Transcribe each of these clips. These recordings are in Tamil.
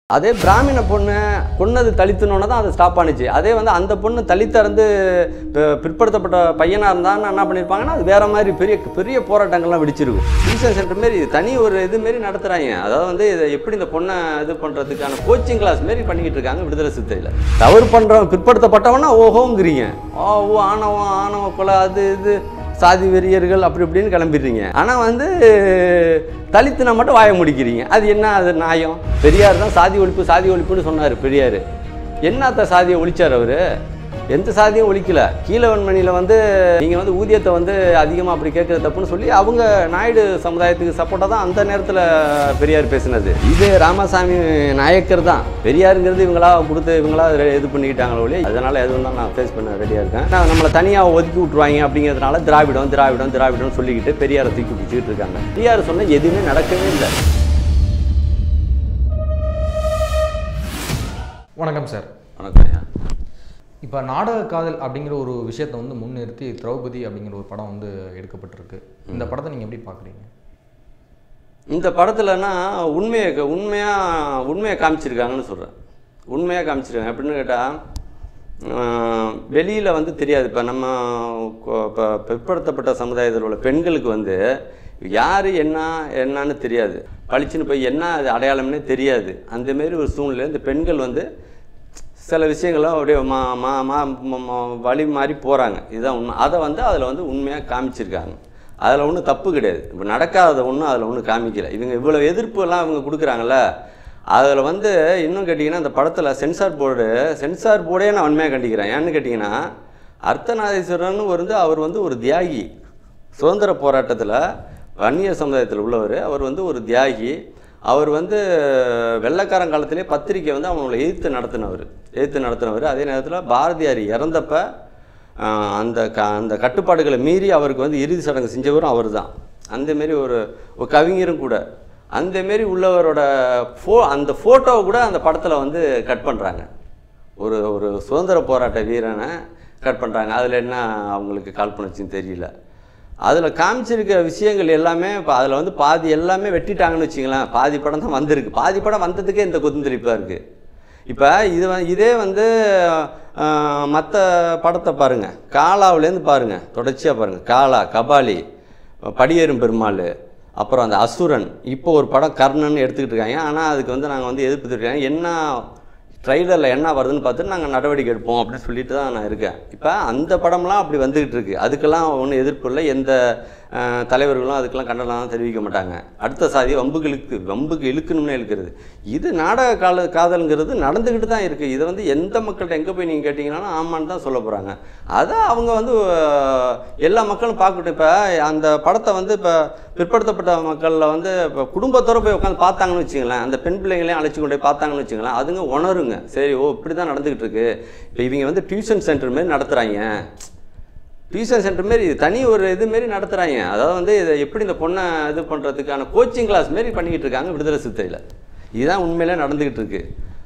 அதே பிராமண பொண்ணு கொன்னது தலித்துனோன்னு தான் அது ஸ்டாப் ஆனுச்சு அதே வந்து அந்த பொண்ணு தலித்திறந்து பி- பிற்படுத்தப்பட்ட பையனாக இருந்தான்னு என்ன பண்ணியிருப்பாங்கன்னா அது வேற மாதிரி பெரிய பெரிய போராட்டங்கள்லாம் வெடிச்சிருக்கும் டியூஷன் சென்டர் மாரி தனி ஒரு இது மாரி நடத்துகிறாங்க அதாவது வந்து இதை எப்படி இந்த பொண்ணை இது பண்ணுறதுக்கான கோச்சிங் கிளாஸ் மாரி பண்ணிக்கிட்டு இருக்காங்க விடுதலை சித்தையில் தவறு பண்ணுறவன் பிற்படுத்தப்பட்டவனா ஓஹோங்கிறீங்க ஓ ஓ ஆணவம் ஆணவ கொலை அது இது சாதி வெறியர்கள் அப்படி இப்படின்னு கிளம்பிடுறீங்க ஆனால் வந்து தலித்துனா மட்டும் வாய முடிக்கிறீங்க அது என்ன அது நியாயம் பெரியார் தான் சாதி ஒழிப்பு சாதி ஒழிப்புன்னு சொன்னார் பெரியார் என்னத்த சாதியை ஒழிச்சார் அவர் எந்த சாதியும் ஒழிக்கல கீழவன்மணியில் வந்து நீங்கள் வந்து ஊதியத்தை வந்து அதிகமாக அப்படி கேட்குறது தப்புன்னு சொல்லி அவங்க நாயுடு சமுதாயத்துக்கு சப்போர்ட்டாக தான் அந்த நேரத்தில் பெரியார் பேசினது இது ராமசாமி நாயக்கர் தான் பெரியாருங்கிறது இவங்களா கொடுத்து இவங்களா ரெ- இது பண்ணிக்கிட்டாங்களோ ஒழிய அதனால் எதுவும் தான் நான் ஃபேஸ் பண்ண ரெடியாக இருக்கேன் நான் நம்மளை தனியாக ஒதுக்கி விட்ருவாங்க அப்படிங்கிறதுனால திராவிடம் திராவிடம் திராவிடம் சொல்லிக்கிட்டு பெரியாரை தூக்கி பிடிச்சிக்கிட்டு இருக்காங்க பெரியார் சொன்ன எதுவுமே நடக்கவே இல்லை வணக்கம் சார் வணக்கம் ஐயா இப்போ நாடக காதல் அப்படிங்கிற ஒரு விஷயத்தை வந்து முன்னிறுத்தி திரௌபதி அப்படிங்கிற ஒரு படம் வந்து எடுக்கப்பட்டிருக்கு இந்த படத்தை நீங்கள் எப்படி பார்க்குறீங்க இந்த படத்துலனா உண்மையை உண்மையாக உண்மையை காமிச்சிருக்காங்கன்னு சொல்கிறேன் உண்மையாக காமிச்சிருக்காங்க எப்படின்னு கேட்டால் வெளியில் வந்து தெரியாது இப்போ நம்ம கொ- இப்போ பிற்படுத்தப்பட்ட சமுதாயத்தில் உள்ள பெண்களுக்கு வந்து யார் என்ன என்னன்னு தெரியாது பளிச்சுன்னு போய் என்ன அது அடையாளம்னே தெரியாது அந்த மாதிரி ஒரு சூழ்நிலை இந்த பெண்கள் வந்து சில விஷயங்கள்லாம் அப்படியே மா மா மா ம- ம- வழி மாறி போகிறாங்க இதுதான் உண்மை அதை வந்து அதில் வந்து உண்மையாக காமிச்சிருக்காங்க அதில் ஒன்றும் தப்பு கிடையாது இப்போ நடக்காத ஒன்றும் அதில் ஒன்றும் காமிக்கல இவங்க இவ்வளோ எதிர்ப்பு எல்லாம் இவங்க கொடுக்குறாங்கல்ல அதில் வந்து இன்னும் கேட்டிங்கன்னா அந்த படத்தில் சென்சார் போர்டு சென்சார் போர்டே நான் உண்மையாக கண்டிக்கிறேன் ஏன்னு கேட்டிங்கன்னா அர்த்தநாதீஸ்வரன் வந்து அவர் வந்து ஒரு தியாகி சுதந்திர போராட்டத்தில் வன்னியர் சமுதாயத்தில் உள்ளவர் அவர் வந்து ஒரு தியாகி அவர் வந்து வெள்ளைக்காரன் காலத்திலே பத்திரிக்கை வந்து அவங்கள எதிர்த்து நடத்தினவர் எதிர்த்து நடத்தினவர் அதே நேரத்தில் பாரதியார் இறந்தப்ப ஆஹ், அந்த க அந்த கட்டுப்பாடுகளை மீறி அவருக்கு வந்து இறுதி சடங்கு செஞ்சவரும் அவர் தான் அந்தமாரி ஒரு ஒரு கவிஞரும் கூட அந்தமாரி உள்ளவரோட ஃபோ அந்த ஃபோட்டோவை கூட அந்த படத்தில் வந்து கட் பண்ணுறாங்க ஒரு ஒரு சுதந்திர போராட்ட வீரனை கட் பண்ணுறாங்க அதில் என்ன அவங்களுக்கு காழ்ப்புணர்ச்சின்னு தெரியல அதில் காமிச்சிருக்க விஷயங்கள் எல்லாமே இப்போ அதில் வந்து பாதி எல்லாமே வெட்டிட்டாங்கன்னு வச்சிங்களேன் பாதி படம் தான் வந்திருக்கு பாதி படம் வந்ததுக்கே இந்த குத்துந்திரிப்பாக இருக்குது இப்போ இது வ- இதே வந்து மற்ற படத்தை பாருங்கள் காலாவிலேருந்து பாருங்கள் தொடர்ச்சியாக பாருங்கள் காலா கபாலி படியேறும் பெருமாள் அப்புறம் அந்த அசுரன் இப்போ ஒரு படம் கர்ணன் எடுத்துக்கிட்டு இருக்காங்க ஆனால் அதுக்கு வந்து நாங்கள் வந்து எதிர்ப்பு தெரிவிக்கிறோம் என்ன ட்ரைலரில் என்ன வருதுன்னு பார்த்துட்டு நாங்கள் நடவடிக்கை எடுப்போம் அப்படின்னு சொல்லிட்டு தான் நான் இருக்கேன் இப்போ அந்த படம்லாம் அப்படி வந்துக்கிட்டு இருக்கு அதுக்கெல்லாம் ஒன்றும் எதிர்ப்பு இல்லை எந்த அஹ், தலைவர்களும் அதுக்கெல்லாம் கண்டனம் தெரிவிக்க மாட்டாங்க அடுத்த சாதி வம்புக்கு இழுக்கு வம்புக்கு இழுக்கணும்னே இழுக்கிறது இது நாடக கால காதல்ங்கிறது நடந்துக்கிட்டு தான் இருக்குது இதை வந்து எந்த மக்கள்கிட்ட எங்கே போய் நீங்கள் கேட்டிங்கனாலும் ஆமான்னு தான் சொல்ல போகிறாங்க அதை அவங்க வந்து அஹ், எல்லா மக்களும் பார்க்கட்டும் இப்போ அந்த படத்தை வந்து இப்போ பிற்படுத்தப்பட்ட மக்களில் வந்து இப்போ குடும்பத்தோடு போய் உட்காந்து பார்த்தாங்கன்னு வச்சுங்களேன் அந்த பெண் பிள்ளைங்களையும் அழைச்சி கொண்டு போய் பார்த்தாங்கன்னு வச்சுங்களேன் அதுங்க உணருங்க சரி ஓ இப்படி தான் நடந்துக்கிட்டு இருக்கு இப்போ இவங்க வந்து டியூஷன் சென்டர் மாரி நடத்துகிறாங்க டியூஷன் சென்டர் மாரி இது தனி ஒரு இது மாரி நடத்துகிறாங்க அதாவது வந்து இதை எப்படி இந்த பொண்ணை இது பண்ணுறதுக்கான கோச்சிங் கிளாஸ் மாரி பண்ணிக்கிட்டு இருக்காங்க விடுதலை சித்தையில் இதுதான் உண்மையிலே நடந்துக்கிட்டு இருக்கு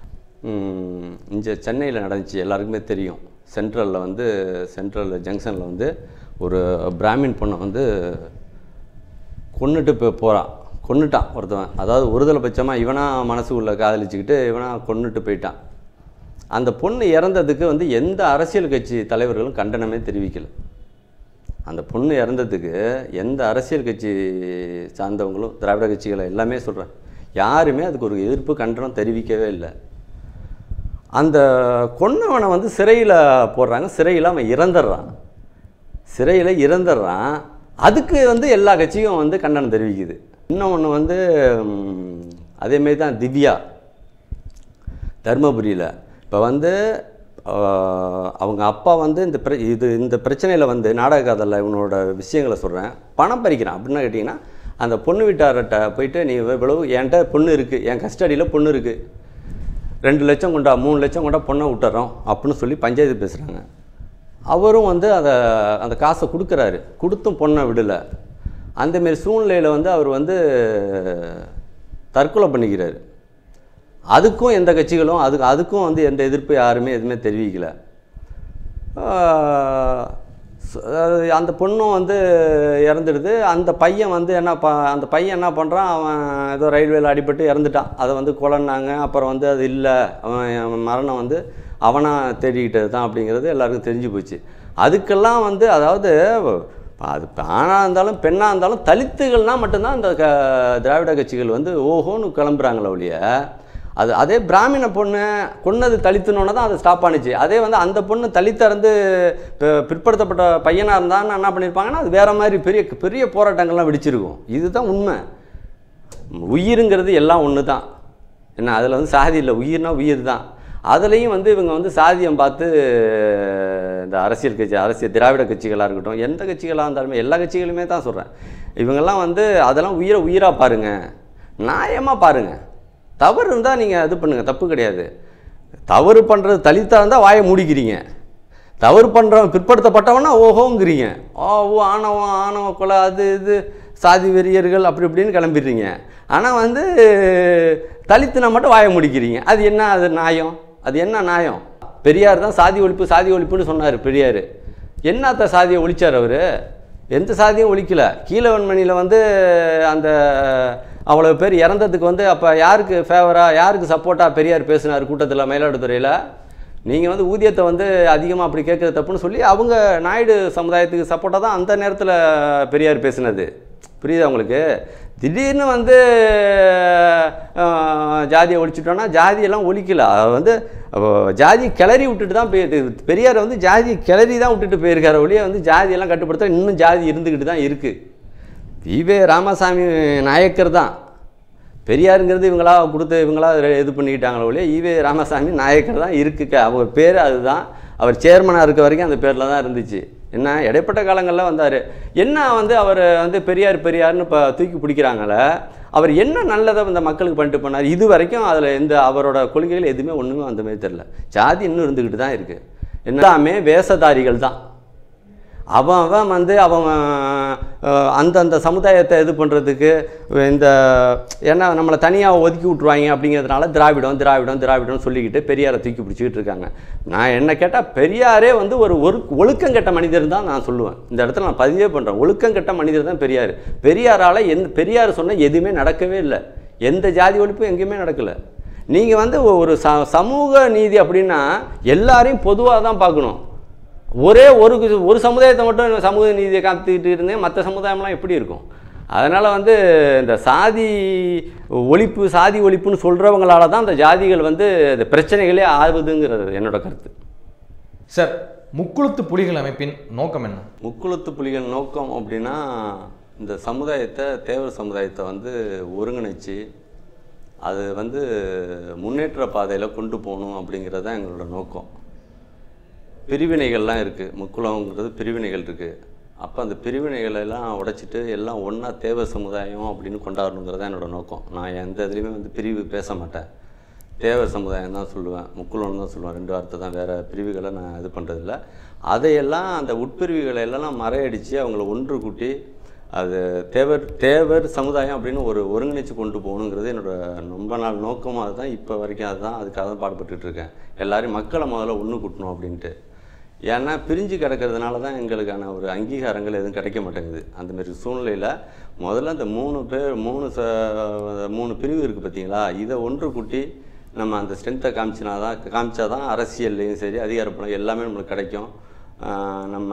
இங்கே சென்னையில் நடந்துச்சு எல்லாருக்குமே தெரியும் சென்ட்ரலில் வந்து சென்ட்ரல் ஜங்ஷனில் வந்து ஒரு பிராமின் பொண்ணை வந்து கொன்னுட்டு இப்போ போகிறான் கொன்னுட்டான் ஒருத்தவன் அதாவது ஒருதலை பட்சமாக இவனா மனசுக்குள்ளே காதலிச்சுக்கிட்டு இவனா கொன்னுட்டு போயிட்டான் அந்த பொண்ணு இறந்ததுக்கு வந்து எந்த அரசியல் கட்சி தலைவர்களும் கண்டனமே தெரிவிக்கல அந்த பொண்ணு இறந்ததுக்கு எந்த அரசியல் கட்சி சார்ந்தவங்களும் திராவிட கட்சிகளை எல்லாமே சொல்கிறேன் யாருமே அதுக்கு ஒரு எதிர்ப்பு கண்டனம் தெரிவிக்கவே இல்லை அந்த கொன்னவனை வந்து சிறையில் போடுறாங்க சிறையில் அவன் இறந்துடுறான் சிறையில் இறந்துடுறான் அதுக்கு வந்து எல்லா கட்சியும் வந்து கண்டனம் தெரிவிக்குது இன்னொன்று வந்து ம், அதேமாரி தான் திவ்யா தருமபுரியில் இப்போ வந்து ஆஹ், அவங்க அப்பா வந்து இந்த பிர இது இந்த பிரச்சனையில் வந்து நாடக காதலில் இவனோட விஷயங்களை சொல்கிறேன் பணம் பறிக்கிறான் அப்படின்னு கேட்டிங்கன்னா அந்த பொண்ணு வீட்டார்கிட்ட போயிட்டு நீ இவ்வளவு என்கிட்ட பொண்ணு இருக்குது என் கஸ்டடியில் பொண்ணு இருக்குது ரெண்டு லட்சம் கொண்டா மூணு லட்சம் கொண்டா பொண்ணை விட்டுறோம் அப்படின்னு சொல்லி பஞ்சாயத்து பேசுகிறாங்க அவரும் வந்து அதை அந்த காசை கொடுக்குறாரு கொடுத்தும் பொண்ணை விடலை அந்தமாரி சூழ்நிலையில் வந்து அவர் வந்து தற்கொலை பண்ணிக்கிறாரு அதுக்கும் எந்த கட்சிகளும் அதுக்கு அதுக்கும் வந்து எந்த எதிர்ப்பு யாருமே எதுவுமே தெரிவிக்கல ச- அதாவது அந்த பொண்ணும் வந்து இறந்துடுது அந்த பையன் வந்து என்ன ப அந்த பையன் என்ன பண்ணுறான் அவன் ஏதோ ரயில்வேல அடிபட்டு இறந்துட்டான் அதை வந்து கொலைன்னாங்க அப்புறம் வந்து அது இல்லை அவன் அவன் மரணம் வந்து அவனாக தேடிக்கிட்டது தான் அப்படிங்கிறது எல்லாருக்கும் தெரிஞ்சு போச்சு அதுக்கெல்லாம் வந்து அதாவது அது ஆணாக இருந்தாலும் பெண்ணாக இருந்தாலும் தலித்துகள்னால் மட்டும்தான் இந்த க திராவிட கட்சிகள் வந்து ஓஹோன்னு கிளம்புறாங்களே ஒழிய அது அதே பிராமண பொண்ணு கொன்னது தலித்துனோன்னு தான் அது ஸ்டாப் ஆனுச்சு அதே வந்து அந்த பொண்ணு தலித்தா இருந்து பி- பிற்படுத்தப்பட்ட பையனாக இருந்தான்னு என்ன பண்ணியிருப்பாங்கன்னா அது வேற மாதிரி பெரிய பெரிய போராட்டங்கள்லாம் வெடிச்சிருக்கும் இதுதான் உண்மை உயிருங்கிறது எல்லாம் ஒன்று தான் என்ன அதில் வந்து சாதி இல்லை உயிர்னா உயிர் தான் அதுலேயும் வந்து இவங்க வந்து சாதியம் பார்த்து இந்த அரசியல் கட்சி அரசியல் திராவிட கட்சிகளாக இருக்கட்டும் எந்த கட்சிகளாக இருந்தாலுமே எல்லா கட்சிகளுமே தான் சொல்கிறேன் இவங்கெல்லாம் வந்து அதெல்லாம் உயிரை உயிராக பாருங்கள் நியாயமாக பாருங்கள் தவறு இருந்தால் நீங்கள் இது பண்ணுங்கள் தப்பு கிடையாது தவறு பண்ணுறது தலித்தா இருந்தால் வாயை மூடிக்கிறீங்க தவறு பண்ணுறவன் பிற்படுத்தப்பட்டவனா ஓஹோங்கிறீங்க ஓ ஓ ஆணவம் ஆணவ கொலை அது இது சாதி வெறியர்கள் அப்படி இப்படின்னு கிளம்பிடுறீங்க ஆனால் வந்து தலித்துனா மட்டும் வாயை முடிக்கிறீங்க அது என்ன அது நியாயம் அது என்ன நியாயம் பெரியார் தான் சாதி ஒழிப்பு சாதி ஒழிப்புன்னு சொன்னார் பெரியார் என்னத்த சாதியை ஒழிச்சார் அவர் எந்த சாதியும் ஒழிக்கல கீழவன்மணியில் வந்து அந்த அவ்வளோ பேர் இறந்ததுக்கு வந்து அப்போ யாருக்கு ஃபேவராக யாருக்கு சப்போர்ட்டாக பெரியார் பேசினார் கூட்டத்தில் மயிலாடுதுறையில் நீங்கள் வந்து ஊதியத்தை வந்து அதிகமாக அப்படி கேட்குறது தப்புன்னு சொல்லி அவங்க நாயுடு சமுதாயத்துக்கு சப்போர்ட்டாக தான் அந்த நேரத்தில் பெரியார் பேசினது புரியுதா உங்களுக்கு திடீர்னு வந்து அஹ், ஜாதியை ஒழிச்சிட்டோன்னா ஜாதியெல்லாம் ஒழிக்கல அது வந்து அப்போ ஜாதி கிளறி விட்டுட்டு தான் போய் பெரியார் வந்து ஜாதி கிளறி தான் விட்டுட்டு போயிருக்காரு ஒழிய வந்து ஜாதியெல்லாம் கட்டுப்படுத்த இன்னும் ஜாதி இருந்துக்கிட்டு தான் இருக்குது ஈவே ராமசாமி நாயக்கர் தான் பெரியாருங்கிறது இவங்களா கொடுத்து இவங்களா ரெ- இது பண்ணிக்கிட்டாங்களோ ஒழிய ஈவே ராமசாமி நாயக்கர் தான் இருக்குக்க அவங்க பேர் அதுதான் அவர் சேர்மனாக இருக்க வரைக்கும் அந்த பேரில் தான் இருந்துச்சு என்ன இடைப்பட்ட காலங்களில் வந்தார் என்ன வந்து அவர் வந்து பெரியார் பெரியார்னு இப்போ தூக்கி பிடிக்கிறாங்களே அவர் என்ன நல்லதை இந்த மக்களுக்கு பண்ணிட்டு போனார் இது வரைக்கும் அதில் எந்த அவரோட கொள்கைகள் எதுவுமே ஒன்றுமே அந்த மாதிரி தெரில ஜாதி இன்னும் இருந்துக்கிட்டு தான் இருக்குது எல்லாமே வேஷதாரிகள் தான் அவன் அவன் வந்து அவன் அஹ், அந்தந்த சமுதாயத்தை இது பண்ணுறதுக்கு இந்த ஏன்னா நம்மளை தனியாக ஒதுக்கி விட்ருவாங்க அப்படிங்கிறதுனால திராவிடம் திராவிடம் திராவிடம்னு சொல்லிக்கிட்டு பெரியாரை தூக்கி பிடிச்சிக்கிட்டு இருக்காங்க நான் என்ன கேட்டால் பெரியாரே வந்து ஒரு ஒரு ஒழுக்கம் கெட்ட மனிதர் தான் நான் சொல்லுவேன் இந்த இடத்துல நான் பதிவே பண்ணுறேன் ஒழுக்கம் கெட்ட மனிதர் தான் பெரியார் பெரியாரால் எந்த பெரியார் சொன்ன எதுவுமே நடக்கவே இல்லை எந்த ஜாதி ஒழிப்பும் எங்கேயுமே நடக்கலை நீங்கள் வந்து ஒரு ச சமூக நீதி அப்படின்னா எல்லாரையும் பொதுவாக தான் பார்க்கணும் ஒரே ஒரு கு- ஒரு சமுதாயத்தை மட்டும் சமூக நீதியை காத்துக்கிட்டு இருந்தேன் மற்ற சமுதாயம்லாம் எப்படி இருக்கும் அதனால் வந்து இந்த சாதி ஒழிப்பு சாதி ஒழிப்புன்னு சொல்கிறவங்களால தான் இந்த ஜாதிகள் வந்து இந்த பிரச்சனைகளே ஆகுதுங்கிறது என்னோட கருத்து சார் முக்குளத்து புலிகள் அமைப்பின் நோக்கம் என்ன முக்குளத்து புலிகள் நோக்கம் அப்படின்னா இந்த சமுதாயத்தை தேவர் சமுதாயத்தை வந்து ஒருங்கிணைச்சு அது வந்து முன்னேற்ற பாதையில் கொண்டு போகணும் அப்படிங்கிறது தான் எங்களோட நோக்கம் பிரிவினைகள்லாம் இருக்குது முக்குளங்கிறது பிரிவினைகள் இருக்குது அப்போ அந்த பிரிவினைகளை எல்லாம் உடைச்சிட்டு எல்லாம் ஒன்றா தேவ சமுதாயம் அப்படின்னு கொண்டாடணுங்கிறது தான் என்னோட நோக்கம் நான் எந்த இதுலேயுமே வந்து பிரிவு பேச மாட்டேன் தேவர் சமுதாயம் தான் சொல்லுவேன் முக்குளம்னு தான் சொல்லுவேன் ரெண்டு வார்த்தை தான் வேறு பிரிவுகளை நான் இது பண்ணுறதில்ல அதையெல்லாம் அந்த உட்பிரிவுகளை எல்லாம் மறையடித்து அவங்கள ஒன்று கூட்டி அது தேவர் தேவர் சமுதாயம் அப்படின்னு ஒரு ஒருங்கிணைச்சு கொண்டு போகணுங்கிறது என்னோட ரொம்ப நாள் நோக்கமாக அதுதான் இப்போ வரைக்கும் அதுதான் அதுக்காக தான் பாடுபட்டுட்டு இருக்கேன் எல்லாரையும் மக்களை முதல்ல ஒன்று கூட்டணும் அப்படின்ட்டு ஏன்னா பிரிஞ்சு கிடக்கிறதுனால தான் எங்களுக்கான ஒரு அங்கீகாரங்கள் எதுவும் கிடைக்க மாட்டேங்குது அந்த மாதிரி சூழ்நிலையில் முதல்ல அந்த மூணு பேர் மூணு ச மூணு பிரிவு இருக்குது பார்த்தீங்களா இதை ஒன்று கூட்டி நம்ம அந்த ஸ்ட்ரென்த்தை காமிச்சினா தான் காமிச்சா தான் அரசியல்லையும் சரி அதிகாரப்படம் எல்லாமே நம்மளுக்கு கிடைக்கும் ஆஹ் நம்ம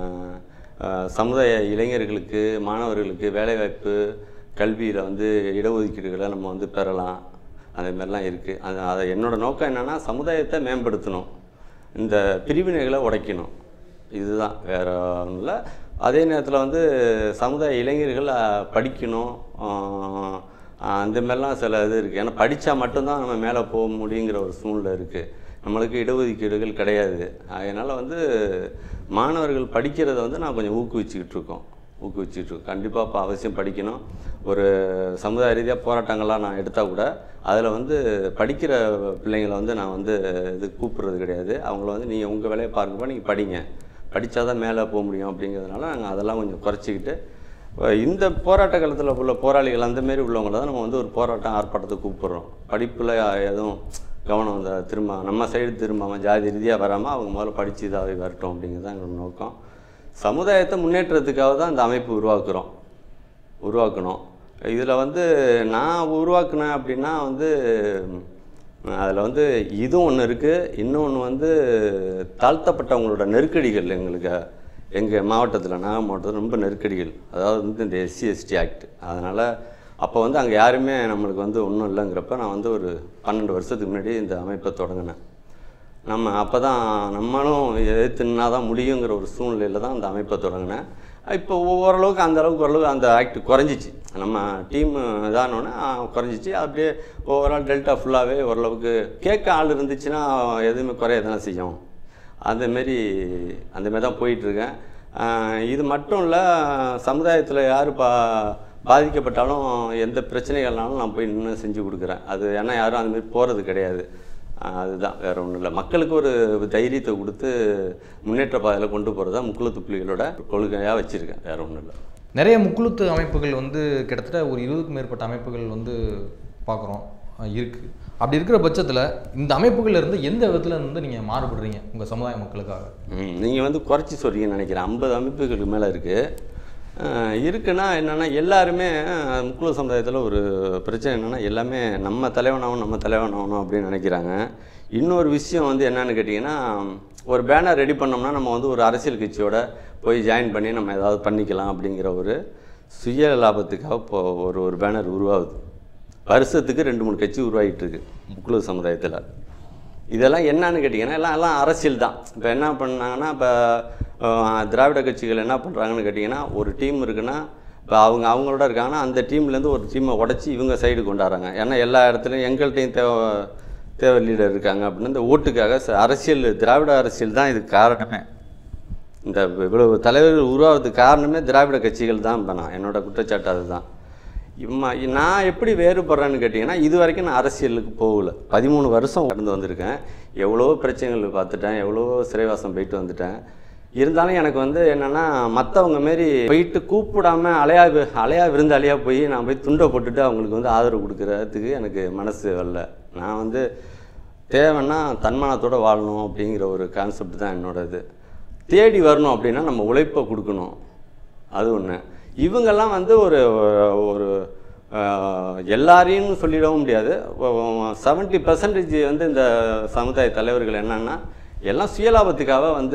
ஆஹ் சமுதாய இளைஞர்களுக்கு மாணவர்களுக்கு வேலைவாய்ப்பு கல்வியில் வந்து இடஒதுக்கீடுகளை நம்ம வந்து பெறலாம் அந்த மாதிரிலாம் இருக்குது அது அதை என்னோட நோக்கம் என்னென்னா சமுதாயத்தை மேம்படுத்தணும் இந்த பிரிவினைகளை உடைக்கணும் இதுதான் வேற ஒன்றும் இல்லை அதே நேரத்தில் வந்து சமுதாய இளைஞர்கள் அஹ், படிக்கணும் ஆஹ், அந்த மாதிரிலாம் சில இது இருக்குது ஏன்னா படித்தா மட்டும்தான் நம்ம மேலே போக முடியுங்கிற ஒரு சூழ்நிலை இருக்குது நம்மளுக்கு இடஒதுக்கீடுகள் கிடையாது அதனால் வந்து மாணவர்கள் படிக்கிறத வந்து நான் கொஞ்சம் ஊக்குவிச்சுக்கிட்டு இருக்கோம் ஊக்குவிச்சுட்டு இருக்கோம் கண்டிப்பாக இப்போ அவசியம் படிக்கணும் ஒரு சமுதாய ரீதியாக போராட்டங்கள்லாம் நான் எடுத்தால் கூட அதில் வந்து படிக்கிற பிள்ளைங்களை வந்து நான் வந்து இது கூப்பிடுறது கிடையாது அவங்கள வந்து நீங்கள் உங்கள் வேலையை பாருங்கப்பா நீங்கள் படிங்க படித்தா தான் மேலே போக முடியும் அப்படிங்கிறதுனால நாங்கள் அதெல்லாம் கொஞ்சம் குறைச்சிக்கிட்டு இப்போ இந்த போராட்ட காலத்தில் உள்ள போராளிகள் அந்த மாரி உள்ளவங்கள தான் நம்ம வந்து ஒரு போராட்டம் ஆர்ப்பாட்டத்தை கூப்பிடுறோம் படிப்பில் எதுவும் கவனம் இந்த திரும்ப நம்ம சைடு திரும்பாமல் ஜாதி ரீதியாக வராமல் அவங்க முதல்ல படித்து இதாக வரட்டும் அப்படிங்கிறது தான் எங்களோட நோக்கம் சமுதாயத்தை முன்னேற்றத்துக்காக தான் இந்த அமைப்பு உருவாக்குறோம் உருவாக்கணும் இதில் வந்து நான் உருவாக்குனேன் அப்படின்னா வந்து அதில் வந்து இதுவும் ஒன்று இருக்குது இன்னொன்று வந்து தாழ்த்தப்பட்டவங்களோட நெருக்கடிகள் எங்களுக்கு எங்கள் மாவட்டத்தில் நாகை மாவட்டத்தில் ரொம்ப நெருக்கடிகள் அதாவது வந்து இந்த எஸ்சி எஸ்டி ஆக்ட் அதனால் அப்போ வந்து அங்கே யாருமே நம்மளுக்கு வந்து ஒன்றும் இல்லைங்கிறப்ப நான் வந்து ஒரு பன்னெண்டு வருஷத்துக்கு முன்னாடி இந்த அமைப்பை தொடங்கினேன் நம்ம அப்போ தான் நம்மளும் எதிர்த்துனா தான் முடியுங்கிற ஒரு சூழ்நிலையில் தான் அந்த அமைப்பை தொடங்கினேன் இப்போ ஓரளவுக்கு அந்த அளவுக்கு ஓரளவுக்கு அந்த ஆக்ட் குறைஞ்சிச்சு நம்ம டீம் இதானோடனே குறைஞ்சிச்சு அப்படியே ஓவரால் டெல்டா ஃபுல்லாகவே ஓரளவுக்கு கேட்க ஆள் இருந்துச்சுன்னா எதுவுமே குறைய தானே செய்யும் அந்தமாரி அந்தமாரி தான் போயிட்டுருக்கேன் இது மட்டும் இல்லை சமுதாயத்தில் யார் பா பாதிக்கப்பட்டாலும் எந்த பிரச்சனைகள்னாலும் நான் போய் நின்று செஞ்சு கொடுக்குறேன் அது ஏன்னா யாரும் அந்தமாரி போகிறது கிடையாது ஆஹ் அதுதான் வேற ஒன்றும் இல்லை மக்களுக்கு ஒரு தைரியத்தை கொடுத்து முன்னேற்ற பாதையில் கொண்டு போகிறது தான் முக்குளத்து புலிகளோட கொள்கையாக வச்சுருக்கேன் வேற ஒன்றும் இல்லை நிறைய முக்குழுத்து அமைப்புகள் வந்து கிட்டத்தட்ட ஒரு இருபதுக்கும் மேற்பட்ட அமைப்புகள் வந்து பார்க்குறோம் இருக்குது அப்படி இருக்கிற பட்சத்தில் இந்த அமைப்புகள்ல இருந்து எந்த விதத்தில் இருந்து நீங்கள் மாறுபடுறீங்க உங்கள் சமுதாய மக்களுக்காக நீங்கள் வந்து குறைச்சி சொல்றீங்கன்னு நினைக்கிறேன் ஐம்பது அமைப்புகளுக்கு மேலே இருக்குது இருக்குன்னா என்னென்னா எல்லாருமே அஹ், முக்குள சமுதாயத்தில் ஒரு பிரச்சனை என்னென்னா எல்லாமே நம்ம தலைவனாகணும் நம்ம தலைவனாகணும் அப்படின்னு நினைக்கிறாங்க இன்னொரு விஷயம் வந்து என்னன்னு கேட்டிங்கன்னா ஒரு பேனர் ரெடி பண்ணோம்னா நம்ம வந்து ஒரு அரசியல் கட்சியோட போய் ஜாயின் பண்ணி நம்ம ஏதாவது பண்ணிக்கலாம் அப்படிங்கிற ஒரு சுய லாபத்துக்காக இப்போ ஒரு ஒரு பேனர் உருவாகுது வருஷத்துக்கு ரெண்டு மூணு கட்சி உருவாகிட்டு இருக்கு முக்குள சமுதாயத்தில் இதெல்லாம் என்னன்னு கேட்டிங்கன்னா எல்லாம் எல்லாம் அரசியல் தான் இப்போ என்ன பண்ணாங்கன்னா இப்போ திராவிட கட்சிகள் என்ன பண்ணுறாங்கன்னு கேட்டிங்கன்னா ஒரு டீம் இருக்குன்னா இப்போ அவங்க அவங்களோட இருக்காங்கன்னா அந்த டீம்லேருந்து ஒரு டீமை உடச்சி இவங்க சைடு கொண்டாடுறாங்க ஏன்னா எல்லா இடத்துலையும் எங்கள்கிட்டையும் தேவை தேவை லீடர் இருக்காங்க அப்படின்னு இந்த ஓட்டுக்காக ச- அரசியல் திராவிட அரசியல் தான் இதுக்கு காரணமே இந்த இவ்வளவு தலைவர்கள் உருவாகிறதுக்கு காரணமே திராவிட கட்சிகள் தான் இப்போ நான் என்னோட குற்றச்சாட்டு அதுதான் இம்மா நான் எப்படி வேறுபடுறேன்னு கேட்டிங்கன்னா இது வரைக்கும் நான் அரசியலுக்கு போகல பதிமூணு வருஷம் கடந்து வந்திருக்கேன் எவ்வளோ பிரச்சனைகள் பார்த்துட்டேன் எவ்வளோ சிறைவாசம் போயிட்டு வந்துட்டேன் இருந்தாலும் எனக்கு வந்து என்னென்னா மற்றவங்க மாரி போயிட்டு கூப்பிடாம அலையா வி- அலையா விருந்தாளியாக போய் நான் போய் துண்டை போட்டுட்டு அவங்களுக்கு வந்து ஆதரவு கொடுக்குறதுக்கு எனக்கு மனசு வரல நான் வந்து தேவைன்னா தன்மானத்தோட வாழணும் அப்படிங்கிற ஒரு கான்செப்ட் தான் என்னோட இது தேடி வரணும் அப்படின்னா நம்ம உழைப்பை கொடுக்கணும் அது ஒன்று இவங்கெல்லாம் வந்து ஒரு ஒரு ஆஹ், எல்லாரையும் சொல்லிடவும் முடியாது செவன்ட்டி பர்சன்டேஜ் வந்து இந்த சமுதாய தலைவர்கள் என்னன்னா எல்லாம் சுயலாபத்துக்காக வந்து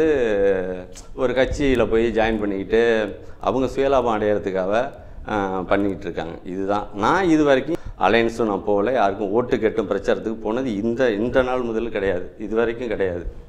ஒரு கட்சியில் போய் ஜாயின் பண்ணிக்கிட்டு அவங்க சுயலாபம் அடையிறதுக்காக ஆஹ், பண்ணிக்கிட்டு இருக்காங்க இதுதான் நான் இது வரைக்கும் அலையன்ஸும் நான் போகல யாருக்கும் ஓட்டு கட்டும் பிரச்சாரத்துக்கு போனது இந்த இந்த நாள் முதல் கிடையாது இது வரைக்கும் கிடையாது